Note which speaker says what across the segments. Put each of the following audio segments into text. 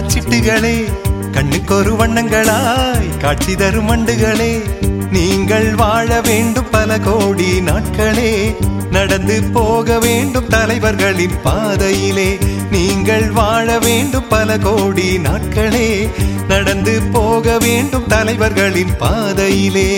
Speaker 1: சிட்டுகளே கண்ணுக்கொரு வண்ணங்களாய் காட்சி தரும் மண்டுகளே நீங்கள் வாழ வேண்டும் பல கோடி நாட்களே நடந்து போக வேண்டும் தலைவர்களின் பாதையிலே நீங்கள் வாழ வேண்டும் பல கோடி நாட்களே நடந்து போக வேண்டும் தலைவர்களின் பாதையிலே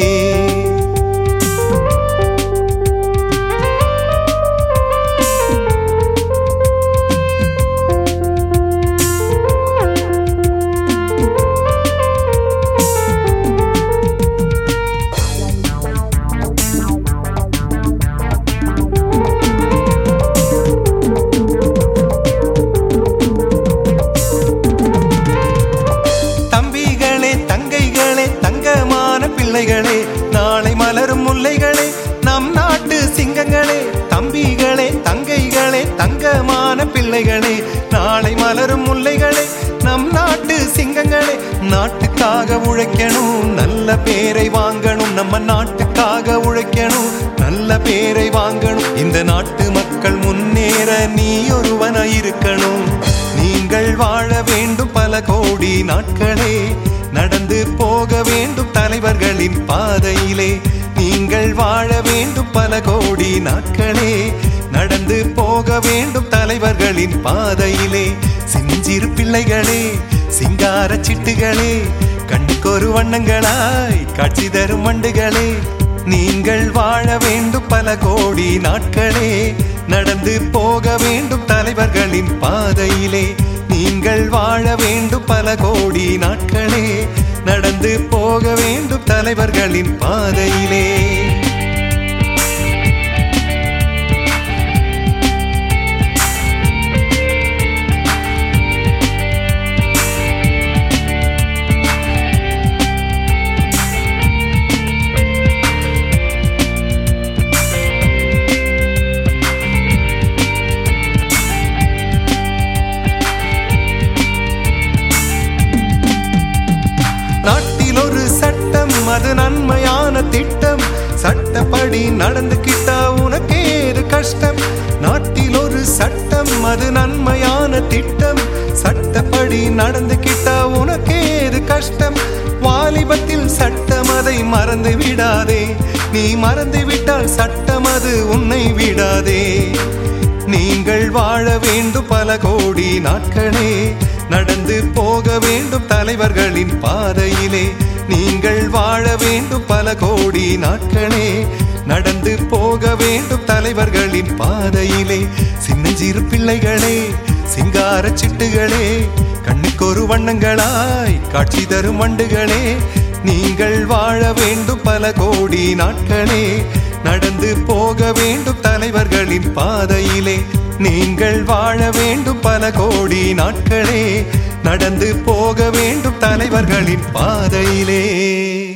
Speaker 1: தம்பிகளே தங்கைகளே தங்கமான பிள்ளைகளே நாளை மலரும் முல்லைகளே நம் நாட்டு சிங்கங்களே தம்பிகளே தங்கைகளே தங்கமான பிள்ளைகளே நாளை மலரும் முல்லைகளே நம் நாட்டு சிங்கங்களே நாட்டுக்காக உழைக்கணும் நல்ல பேரை வாங்கணும் நம்ம நாட்டுக்காக உழைக்கணும் நல்ல பேரை வாங்கணும் இந்த நாட்டு மக்கள் முன்னேற நீ ஒருவனாய் இருக்கணும் நீங்கள் வாழ வேண்டும் பல கோடி நாட்களே நடந்து போக வேண்டும் தலைவர்களின் பாதையிலே நீங்கள் வாழ வேண்டும் பல கோடி நாட்களே நடந்து போக வேண்டும் தலைவர்களின் பாதையிலே சிஞ்சிறு பிள்ளைகளே சிங்கார சிட்டுகளே கண்ணுக்கொரு வண்ணங்களாய் காட்சி தரும் வண்டுகளே நீங்கள் வாழ வேண்டும் பல கோடி நாட்களே நடந்து போக வேண்டும் தலைவர்களின் பாதையிலே நீங்கள் வாழ வேண்டும் பல கோடி நாட்களே நடந்து போக வேண்டும் தலைவர்களின் பாதையிலே நாட்டில் ஒரு சட்டம் அது நன்மையான திட்டம் சட்டப்படி நடந்துகிட்டா உனக்கேது கஷ்டம் நாட்டில் ஒரு சட்டம் அது நன்மையான திட்டம் சட்டப்படி நடந்துகிட்டா உனக்கேது கஷ்டம் வாலிபத்தில் சட்டம் அதை மறந்து விடாதே நீ மறந்து விட்டால் சட்டம் அது உன்னை விடாதே நீங்கள் வாழ வேண்டும் பல கோடி நாட்களே நடந்து போக வேண்டும் தலைவர்களின் பாதையிலே நீங்கள் வாழ வேண்டும் பல கோடி நாட்களே நடந்து போக வேண்டும் தலைவர்களின் பாதையிலே சின்னஞ்சிறு பிள்ளைகளே சிங்கார சிட்டுகளே கண்ணுக்கொரு வண்ணங்களாய் காட்சி தரும் வண்டுகளே நீங்கள் வாழ வேண்டும் பல கோடி நாட்களே நடந்து போக வேண்டும் தலைவர்களின் பாதையிலே நீங்கள் வாழ வேண்டும் பல கோடி நாட்களே நடந்து போக வேண்டும் தலைவர்களின் பாதையிலே